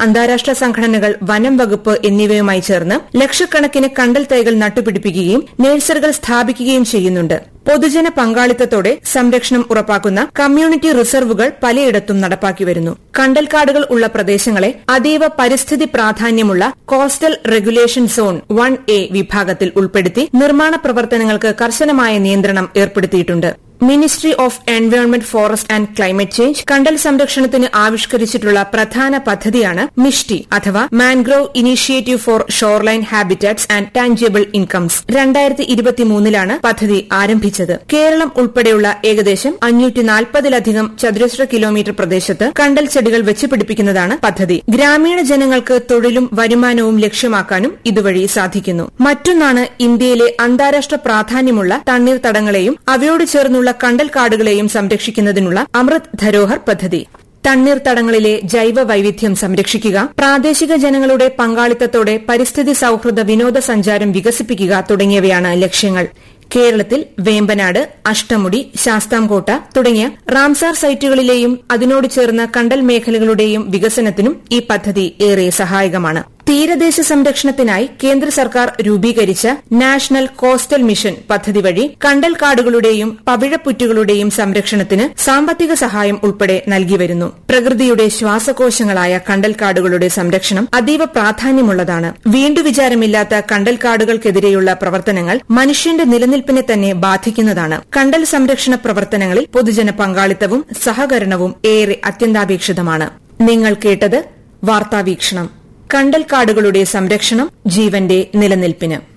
അന്താരാഷ്ട്ര സംഘടനകൾ വനം വകുപ്പ് എന്നിവയുമായി ചേർന്ന് ലക്ഷക്കണക്കിന് കണ്ടൽ തൈകൾ നട്ടുപിടിപ്പിക്കുകയും നഴ്സറികൾ സ്ഥാപിക്കുകയും ചെയ്യുന്നുണ്ട് പൊതുജന പങ്കാളിത്തത്തോടെ സംരക്ഷണം ഉറപ്പാക്കുന്ന കമ്മ്യൂണിറ്റി റിസർവുകൾ പലയിടത്തും നടപ്പാക്കി വരുന്നു കണ്ടൽക്കാടുകൾ ഉള്ള പ്രദേശങ്ങളെ അതീവ പരിസ്ഥിതി പ്രാധാന്യമുള്ള coastal regulation zone one A വിഭാഗത്തിൽ ഉൾപ്പെടുത്തി നിർമ്മാണ പ്രവർത്തനങ്ങൾക്ക് കർശനമായ നിയന്ത്രണം ഏർപ്പെടുത്തിയിട്ടുണ്ട് ministry of environment forest and climate change കണ്ടൽ സംരക്ഷണത്തിന് ആവിഷ്കരിച്ചിട്ടുള്ള പ്രധാന പദ്ധതിയാണ് മിഷ്ടി അഥവാ mangrove initiative for shoreline habitats and tangible incomes രണ്ടായിരത്തി ഇരുപത്തിമൂന്നിലാണ് പദ്ധതി ആരംഭിച്ചത് കേരളം ഉൾപ്പെടെയുള്ള ഏകദേശം അഞ്ഞൂറ്റി നാൽപ്പതിലധികം ചതുരശ്ര കിലോമീറ്റർ പ്രദേശത്ത് കണ്ടൽ ചെടികൾ വെച്ചുപിടിപ്പിക്കുന്നതാണ് പദ്ധതി ഗ്രാമീണ ജനങ്ങൾക്ക് തൊഴിലും വരുമാനവും ലക്ഷ്യമാക്കാനും ഇതുവഴി സാധിക്കുന്നു മറ്റൊന്നാണ് ഇന്ത്യയിലെ അന്താരാഷ്ട്ര പ്രാധാന്യമുള്ള തണ്ണീർത്തടങ്ങളെയും അവയോട് ചേർന്നുള്ള കണ്ടൽ കാടുകളെയും സംരക്ഷിക്കുന്നതിനുള്ള അമൃത് ധരോഹർ പദ്ധതി തണ്ണീർത്തടങ്ങളിലെ ജൈവ വൈവിധ്യം സംരക്ഷിക്കുക പ്രാദേശിക ജനങ്ങളുടെ പങ്കാളിത്തത്തോടെ പരിസ്ഥിതി സൌഹൃദ വിനോദസഞ്ചാരം വികസിപ്പിക്കുക തുടങ്ങിയവയാണ് ലക്ഷ്യങ്ങൾ കേരളത്തിൽ വേമ്പനാട് അഷ്ടമുടി ശാസ്താംകോട്ട തുടങ്ങിയ റാംസാർ സൈറ്റുകളിലെയും അതിനോട് ചേർന്ന കണ്ടൽ മേഖലകളുടെയും വികസനത്തിനും ഈ പദ്ധതി ഏറെ സഹായകമാണ് തീരദേശ സംരക്ഷണത്തിനായി കേന്ദ്ര സർക്കാർ രൂപീകരിച്ച നാഷണൽ കോസ്റ്റൽ മിഷൻ പദ്ധതി വഴി കണ്ടൽ കാടുകളുടെയും പവിഴപ്പുറ്റുകളുടെയും സംരക്ഷണത്തിന് സാമ്പത്തിക സഹായം ഉൾപ്പെടെ നൽകിവരുന്നു പ്രകൃതിയുടെ ശ്വാസകോശങ്ങളായ കണ്ടൽക്കാടുകളുടെ സംരക്ഷണം അതീവ പ്രാധാന്യമുള്ളതാണ് വീണ്ടുവിചാരമില്ലാത്ത കണ്ടൽക്കാടുകൾക്കെതിരെയുള്ള പ്രവർത്തനങ്ങൾ മനുഷ്യന്റെ നിലനിൽപ്പിനെ തന്നെ ബാധിക്കുന്നതാണ് കണ്ടൽ സംരക്ഷണ പ്രവർത്തനങ്ങളിൽ പൊതുജന പങ്കാളിത്തവും സഹകരണവും ഏറെ അത്യന്താപേക്ഷിതമാണ് നിങ്ങൾ കേട്ടത് വാർത്താവീക്ഷണം കണ്ടൽക്കാടുകളുടെ സംരക്ഷണം ജീവന്റെ നിലനിൽപ്പിന്